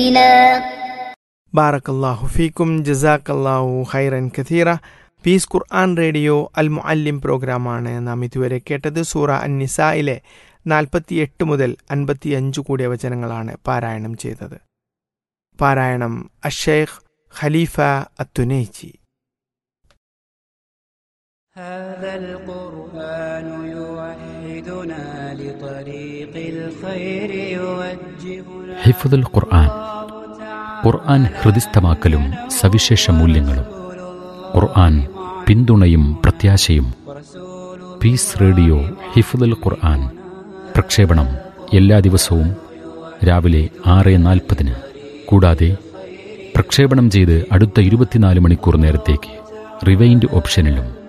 ബാറക്കല്ലാഹു ഫീക്കും ജസാക്കല്ലാഹു ഖൈറൻ കഥീറ പീസ് ഖുർആൻ റേഡിയോ അൽ മുഅല്ലിം പ്രോഗ്രാമാണ് നാം ഇതുവരെ കേട്ടത് സൂറ അൻ നിസായിലെ നാൽപ്പത്തിയെട്ട് മുതൽ അൻപത്തിയഞ്ച് കൂടിയ വചനങ്ങളാണ് പാരായണം ചെയ്തത് പാരായണം അഷേഖ് ഖലീഫ അത്തുനേച്ചി هذا القرآن يوحدنا لطريق الخير يوجهنا ഹിഫുദുൽ ഖുർആൻ ഖുർആൻ ഹൃദിസ്ഥമാക്കലും സവിശേഷ മൂല്യങ്ങളും ഖുർആൻ പിന്തുണയും പ്രത്യാശയും പീസ് റേഡിയോ ഹിഫുദുൽ ഖുർആൻ പ്രക്ഷേപണം എല്ലാ ദിവസവും രാവിലെ ആറ് നാൽപ്പതിന് കൂടാതെ പ്രക്ഷേപണം ചെയ്ത് അടുത്ത ഇരുപത്തിനാല് മണിക്കൂർ നേരത്തേക്ക് റിവൈൻഡ് ഓപ്ഷനിലും